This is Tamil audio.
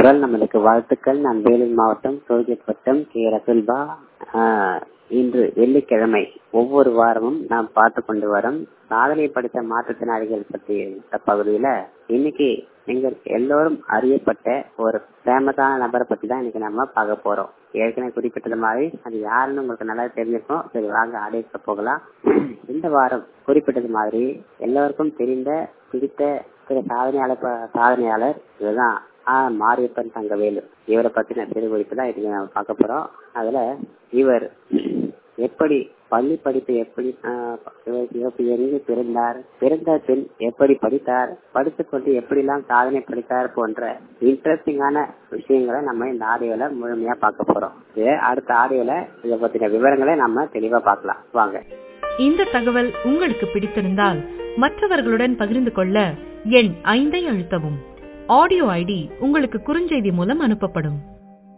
குரல் நம்மளுக்கு வாழ்த்துக்கள் நான் வேலூர் மாவட்டம் சோல்ஜெட் வட்டம் கே ரசுல்பா ஆஹ், இன்று வெள்ளிக்கிழமை ஒவ்வொரு வாரமும் நாம் பார்த்து கொண்டு வரோம் சாதனை படித்த மாற்றுத்திறனாளிகள் பற்றி இந்த பகுதியில இன்னைக்கு எங்கள் எல்லோரும் அறியப்பட்ட ஒரு ஃபேமஸான நபரை பத்தி தான் இன்னைக்கு நம்ம பார்க்க போறோம் ஏற்கனவே குறிப்பிட்டது மாதிரி அது யாருன்னு உங்களுக்கு நல்லா தெரிஞ்சிருக்கும் சரி வாங்க ஆடியோக்கு போகலாம் இந்த வாரம் குறிப்பிட்டது மாதிரி எல்லோருக்கும் தெரிந்த பிடித்த சில சாதனையாளர் ப- சாதனையாளர் இதுதான் ஆ மாரியப்பன் தங்கவேலு இவரை பத்தின சிறு குறிப்பு தான் இதுக்கு நம்ம பார்க்க போறோம் அதுல இவர் எப்படி பள்ளி படிப்பு எப்படி ஆஹ், இவர் இவர் எங்கு பிறந்தார் பிறந்த பின் எப்படி படித்தார் படித்துக்கொண்டு எப்படிலாம் சாதனை படித்தார் போன்ற இன்ட்ரெஸ்டிங்கான விஷயங்களை நம்ம இந்த ஆடியோல முழுமையா பார்க்க போறோம் இது அடுத்த ஆடியோல இதை பத்தின விவரங்களை நம்ம தெளிவா பார்க்கலாம் வாங்க இந்த தகவல் உங்களுக்கு பிடித்திருந்தால் மற்றவர்களுடன் பகிர்ந்து கொள்ள எண் ஐந்தை அழுத்தவும் ஆடியோ ஐடி உங்களுக்கு குறுஞ்செய்தி மூலம் அனுப்பப்படும்